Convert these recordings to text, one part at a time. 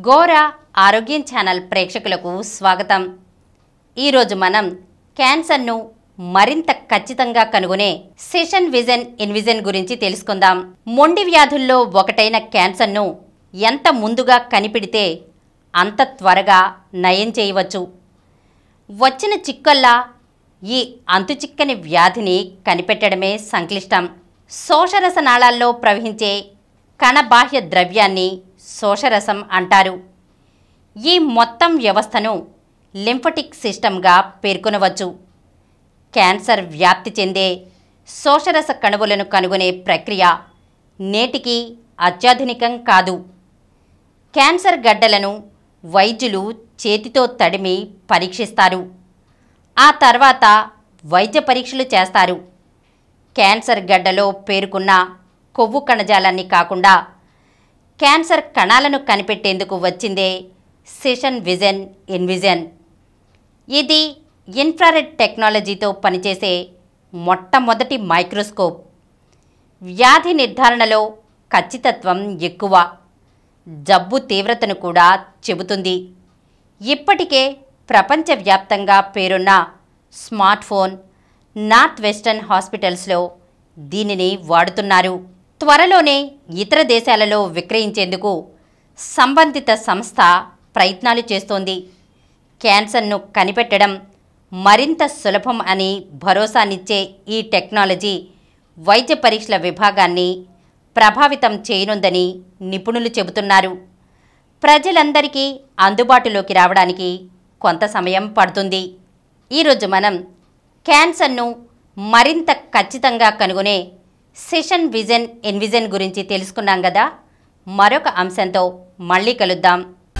గోరా ఆరోగ్యం ఛానల్ ప్రేక్షకులకు స్వాగతం ఈరోజు మనం క్యాన్సర్ను మరింత ఖచ్చితంగా కనుగొనే సెషన్ విజన్ ఇన్విజన్ గురించి తెలుసుకుందాం మొండి వ్యాధుల్లో ఒకటైన క్యాన్సర్ను ఎంత ముందుగా కనిపెడితే అంత త్వరగా నయం చేయవచ్చు వచ్చిన చిక్కల్లా ఈ అంతుచిక్కని వ్యాధిని కనిపెట్టడమే సంక్లిష్టం శోషరస నాళాల్లో ప్రవహించే కణబాహ్య ద్రవ్యాన్ని శోషరసం అంటారు ఈ మొత్తం వ్యవస్థను లింఫటిక్ సిస్టమ్గా పేర్కొనవచ్చు క్యాన్సర్ వ్యాప్తి చెందే శోషరస కణువులను కనుగొనే ప్రక్రియ నేటికి అత్యాధునికం కాదు క్యాన్సర్ గడ్డలను వైద్యులు చేతితో తడిమి పరీక్షిస్తారు ఆ తర్వాత వైద్య పరీక్షలు చేస్తారు క్యాన్సర్ గడ్డలో పేరుకున్న కొవ్వు కణజాలాన్ని కాకుండా క్యాన్సర్ కణాలను కనిపెట్టేందుకు వచ్చిందే సెషన్ విజన్ ఇన్విజన్ ఇది ఇన్ఫ్రారెడ్ టెక్నాలజీతో పనిచేసే మొట్టమొదటి మైక్రోస్కోప్ వ్యాధి నిర్ధారణలో ఖచ్చితత్వం ఎక్కువ జబ్బు తీవ్రతను కూడా చెబుతుంది ఇప్పటికే ప్రపంచవ్యాప్తంగా పేరున్న స్మార్ట్ ఫోన్ నార్త్ వెస్టర్న్ హాస్పిటల్స్లో దీనిని వాడుతున్నారు త్వరలోనే ఇతర దేశాలలో విక్రయించేందుకు సంబంధిత సంస్థ ప్రయత్నాలు చేస్తోంది క్యాన్సర్ను కనిపెట్టడం మరింత సులభం అని భరోసానిచ్చే ఈ టెక్నాలజీ వైద్య పరీక్షల విభాగాన్ని ప్రభావితం చేయనుందని నిపుణులు చెబుతున్నారు ప్రజలందరికీ అందుబాటులోకి రావడానికి కొంత సమయం పడుతుంది ఈరోజు మనం క్యాన్సర్ను మరింత ఖచ్చితంగా కనుగొనే సెషన్ విజన్ ఎన్విజన్ గురించి తెలుసుకున్నాం కదా మరొక అంశంతో మళ్ళీ కలుద్దాం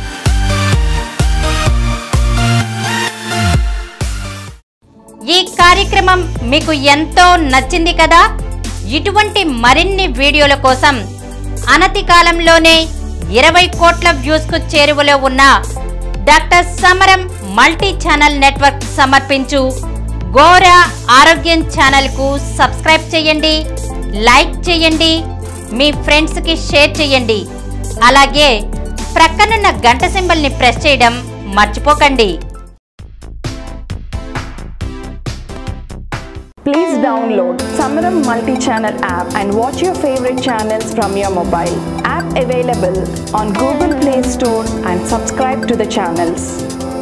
ఈ కార్యక్రమం మీకు ఎంతో నచ్చింది కదా ఇటువంటి మరిన్ని వీడియోల కోసం అనతి కాలంలోనే ఇరవై కోట్ల వ్యూస్ కు చేరువలో ఉన్న డాక్టర్ సమరం మల్టీ ఛానల్ నెట్వర్క్ సమర్పించు గోరా ఆరోగ్యం ఛానల్ కు సబ్స్క్రైబ్ చేయండి లైక్ చేయండి మీ ఫ్రెండ్స్ కి షేర్ చేయండి అలాగే ప్రక్కనున్న గంట సింబల్ ని ప్రెస్ చేయడం మర్చిపోకండి Please download Samaram multi-channel app and watch your favorite channels from your mobile. App available on Google Play Store and subscribe to the channels.